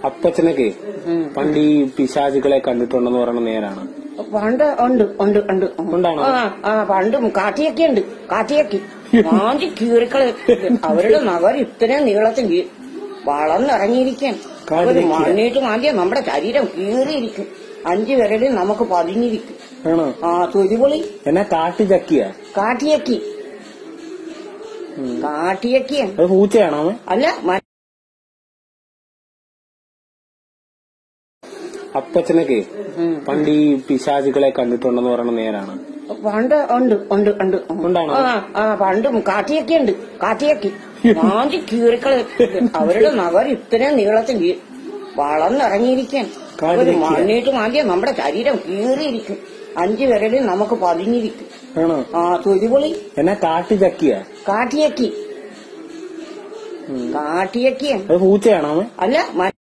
അപ്പച്ചനൊക്കെ പണ്ട് ഈ പിശാചുക്കളെ കണ്ടിട്ടുണ്ടെന്ന് പറയണ നേരാണ് പണ്ട് ഉണ്ട് ഉണ്ട് ഉണ്ട് ഉണ്ടാണോ? ആ ആ പണ്ട് കാട്ടിയൊക്കെ ഉണ്ട് കാട്ടിയൊക്കെ മാഞ്ചി കീറിക്കള് അവരുടെ നഗർ ഇത്രയും നീളത്തിൽ കീ- വളർന്നിറങ്ങിയിരിക്കാൻ കാട് ഒരു വെക്കുക. മണ്ണിട്ട് മാന്തിയ നമ്മുടെ ശരീരം കീറിയിരിക്കും അഞ്ചു വിരലിൽ നമുക്ക് പതിഞ്ഞിരിക്കും ആണോ ആ തൊലിപൊളി എന്നാ കാട്ടി ചക്കിയ കാട്ടിയക്കി കാട്ടിയക്കിയ അത് പൂച്ചയാണോ അവൻ അല്ല മ- അപ്പച്ചനൊക്കെ പണ്ട് ഈ പിശാചുക്കളെ കണ്ടിട്ടുണ്ടെന്ന് പറയണ നേരാണ് പണ്ട് ഉണ്ട് ഉണ്ട് ഉണ്ട് ഉണ്ടാണോ? ആ ആ പണ്ട് കാട്ടിയൊക്കെ ഉണ്ട് കാട്ടിയൊക്കെ മാഞ്ചി കീറിക്കള് അവരുടെ നഗർ ഇത്രയും നീളത്തിൽ കീ- വളർന്നിറങ്ങിയിരിക്കാൻ കാട് ഒരു വെക്കുക. മണ്ണിട്ട് മാന്തിയ നമ്മുടെ ശരീരം കീറിയിരിക്കും അഞ്ചു വിരലിൽ നമുക്ക് പതിഞ്ഞിരിക്കും ആണോ ആ തൊലിപൊളി എന്നാ കാട്ടി ചക്കിയ കാട്ടിയക്കി കാട്ടിയക്കിയ അത് പൂച്ചയാണോ അവൻ അല്ല മ-